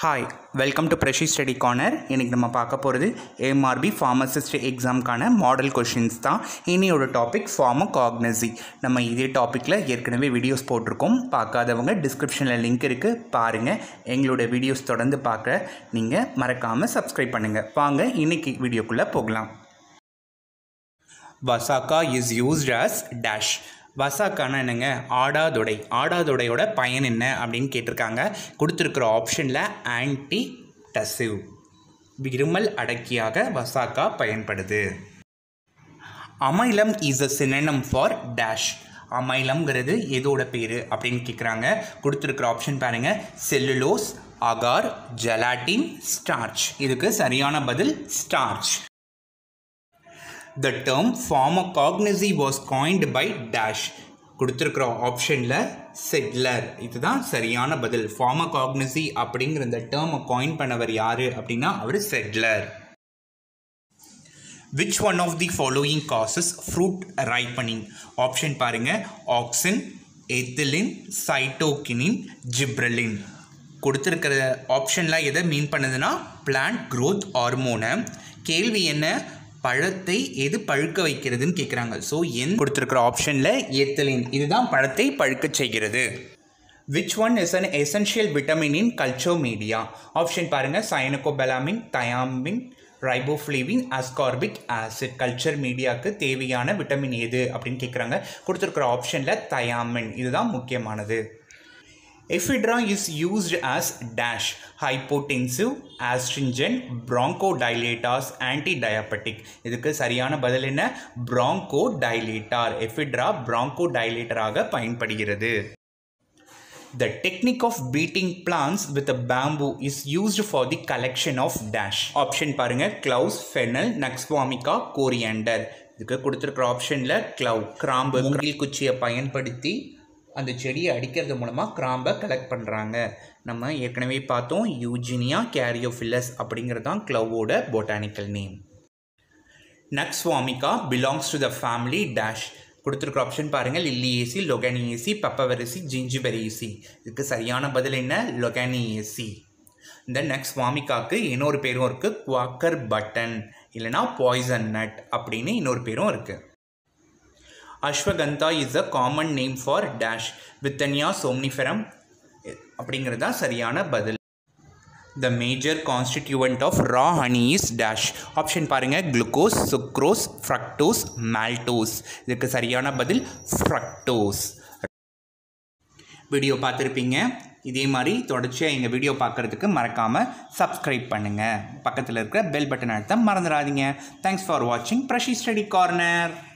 Hi welcome to freshy study corner இன்றைக்கி நம்ம பார்க்க போகிறது எம்ஆர்பி ஃபார்மசிஸ்ட் எக்ஸாம்க்கான மாடல் கொஷின்ஸ் தான் இனியோட டாபிக் ஃபார்மோ காக்னசி நம்ம இதே டாப்பிக்கில் ஏற்கனவே வீடியோஸ் போட்டிருக்கோம் பார்க்காதவங்க டிஸ்கிரிப்ஷனில் லிங்க் இருக்குது பாருங்கள் எங்களோட வீடியோஸ் தொடர்ந்து பார்க்க நீங்கள் மறக்காமல் சப்ஸ்கிரைப் பண்ணுங்கள் வாங்க இன்னைக்கு வீடியோக்குள்ளே போகலாம் Vasaka is used as dash வசாக்கானா என்னங்க ஆடாதொடை ஆடாதொடையோட பயன் என்ன அப்படின்னு கேட்டிருக்காங்க கொடுத்துருக்குற ஆப்ஷனில் ஆன்டி டசிவ் இருமல் அடக்கியாக வசாக்கா பயன்படுது amylum is a synonym for dash அமைலம்ங்கிறது எதோட பேர் அப்படின்னு கேட்குறாங்க கொடுத்துருக்குற ஆப்ஷன் பாருங்கள் செல்லுலோஸ் அகார் ஜெலாட்டின் ஸ்டார்ச் இதுக்கு சரியான பதில் starch the term pharmacognosy was coined by dash கொடுத்துருக்குற ஆப்ஷனில் செட்லர் இதுதான் சரியான பதில் pharmacognosy அப்படிங்கிற இந்த டேர்மை காயின் பண்ணவர் யார் அப்படின்னா அவர் Seydler which one of the following causes fruit ripening option பாருங்க ஆக்சின் எத்திலின் சைட்டோகினின் ஜிப்ரலின் கொடுத்துருக்கிற ஆப்ஷனில் எதை மீன் பண்ணுதுன்னா பிளான்ட் growth ஹார்மோனை கேள்வி என்ன பழத்தை எது பழுக்க வைக்கிறதுன்னு கேட்குறாங்க ஸோ என் கொடுத்துருக்கிற ஆப்ஷனில் எத்தலின் இதுதான் பழத்தை பழுக்க செய்கிறது which one is an essential vitamin in culture media option பாருங்கள் cyanocobalamin thiamine riboflavin ascorbic acid culture மீடியாவுக்கு தேவையான விட்டமின் எது அப்படின்னு கேட்குறாங்க கொடுத்துருக்குற ஆப்ஷனில் தயாமின் இதுதான் முக்கியமானது ephedra is used as dash hypotensive astringent bronchodilators anti-diabetic இதுக்கு சரியான பதில் என்ன bronchodilator எஃபிட்ரா bronchodilator-ஆக பயன்படுகிறது The technique of beating plants with a bamboo is used for the collection of dash. Option பாருங்க cloves, fennel, நக்ஸ்வாமிகா கோரியண்டர் இதுக்கு கொடுத்துருக்குற ஆப்ஷனில் க்ளவ் கிராம்பு மூங்கில் குச்சியை பயன்படுத்தி அந்த செடியை அடிக்கிறது மூலமாக கிராம்பை கலெக்ட் பண்ணுறாங்க நம்ம ஏற்கனவே பார்த்தோம் யூஜினியா கேரியோஃபில்லஸ் அப்படிங்கிறது தான் க்ளவோட botanical name nux vomica belongs to the family dash கொடுத்துருக்குற ஆப்ஷன் பாருங்கள் லில்லியேசி லொகானியேசி பப்பவரிசி ஜிஞ்சிபெரேசி இதுக்கு சரியான பதில் என்ன லொகானியேசி இந்த நெக்ஸ்ட் வாமிகாக்கு இன்னொரு பேரும் இருக்குது குவாக்கர் பட்டன் இல்லைனா பாய்சன் நட் அப்படின்னு இன்னொரு பேரும் இருக்குது ashwagandha is a common name for dash Withania somnifera அப்படிங்கிறது தான் சரியான பதில் the major constituent of raw honey is dash option பாருங்கள் குளுக்கோஸ் சுக்ரோஸ் ஃப்ரக்டோஸ் மால்டோஸ் இதுக்கு சரியான பதில் ஃப்ரக்டோஸ் வீடியோ பார்த்துருப்பீங்க இதே மாதிரி தொடர்ச்சியாக எங்கள் வீடியோ பார்க்குறதுக்கு மறக்காமல் சப்ஸ்கிரைப் பண்ணுங்கள் பக்கத்தில் இருக்கிற பெல் பட்டன் அழுத்த மறந்துடாதீங்க தேங்க்ஸ் ஃபார் வாட்சிங் ப்ரஷி ஸ்டடி கார்னர்